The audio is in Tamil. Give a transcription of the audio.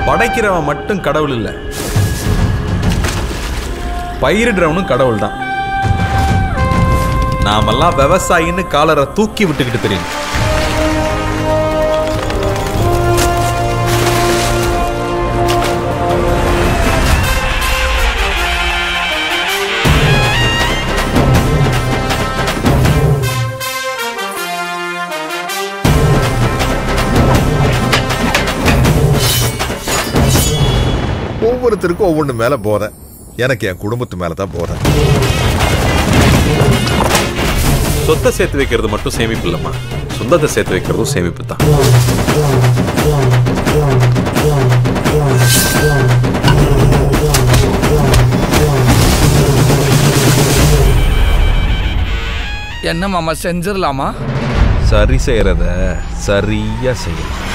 படைக்கிறவன் மட்டும் கடவுள் இல்லை பயிரிடுறவனும் கடவுள் தான் நாமெல்லாம் விவசாயின்னு காலரை தூக்கி விட்டுக்கிட்டு தெரியும் ஒவ்வொருத்தருக்கும் ஒவ்வொன்று மேல போதை எனக்கு என் குடும்பத்து மேல தான் போதை சொத்தை சேர்த்து வைக்கிறது மட்டும் சேமிப்பு இல்லைம்மா சொந்தத்தை சேர்த்து வைக்கிறதும் சேமிப்பு தான் என்ன மாமா செஞ்சிடலாமா சரி செய்யறத சரியா செய்யலாம்